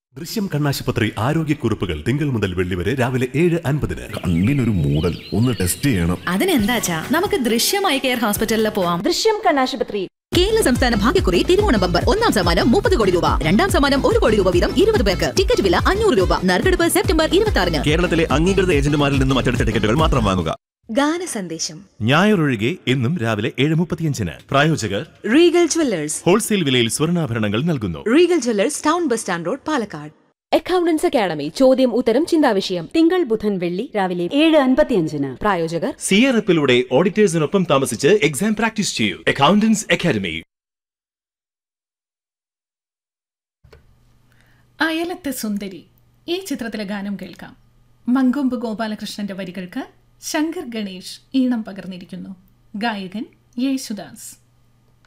ദൃശ്യം കണ്ണാശുപത്രി ആരോഗ്യക്കുറിപ്പുകൾ തിങ്കൾ മുതൽ വെള്ളി വരെ രാവിലെ ഏഴ് അൻപതിന് കണ്ണിനൊരു മൂടൽ ഒന്ന് ടെസ്റ്റ് ചെയ്യണം അതിനെന്താച്ചാ നമുക്ക് ദൃശ്യമായി കെയർ ഹോസ്പിറ്റലിൽ പോവാം ദൃശ്യം കണ്ണാശുപത്രി കേരള സംസ്ഥാന ഭാഗ്യക്കുറി തിരുവോണ ബമ്പർ ഒന്നാം സമ്മാനം മുപ്പത് കോടി രൂപ രണ്ടാം സമ്മാനം ഒരു കോടി രൂപ വീതം ഇരുപത് പേർക്ക് ടിക്കറ്റ് വില അഞ്ഞൂറ് രൂപ നറുക്കെടുപ്പ് സെപ്റ്റംബർ ഇരുപത്തി ആറിന് കേരളത്തിലെ അംഗീകൃത ഏജന്റുമാരിൽ നിന്നും മറ്റെടുത്ത ടിക്കറ്റുകൾ മാത്രം വാങ്ങുക ഗാന സന്ദേശം ഞായറൊഴികെ എന്നും രാവിലെ ഏഴ് മുപ്പത്തിയഞ്ചിന് പ്രായോജകർ റീഗൽ ജ്വല്ലേഴ്സ് ഹോൾസെയിൽ വിലയിൽ സ്വർണ്ണാഭരണങ്ങൾ നൽകുന്നു Regal jewellers town bus stand road Palakkad accountants academy ചോദ്യം ഉത്തരം ചിന്താവിഷയം തിങ്കൾ ബുധൻ വെള്ളി രാവിലെ ഏഴ് അൻപത്തിയഞ്ചിന് പ്രായോജകർ സി ആർ എഫിലൂടെ ഓഡിറ്റേഴ്സിനൊപ്പം താമസിച്ച് എക്സാം പ്രാക്ടീസ് ചെയ്യൂ അക്കൗണ്ടൻസ് അക്കാദമി അയലത്തെ സുന്ദരി ഈ ചിത്രത്തിലെ ഗാനം കേൾക്കാം മങ്കൊമ്പ് ഗോപാലകൃഷ്ണന്റെ വരികൾക്ക് ശങ്കർ ഗണേഷ് ഈണം പകർന്നിരിക്കുന്നു ഗായകൻ യേശുദാസ്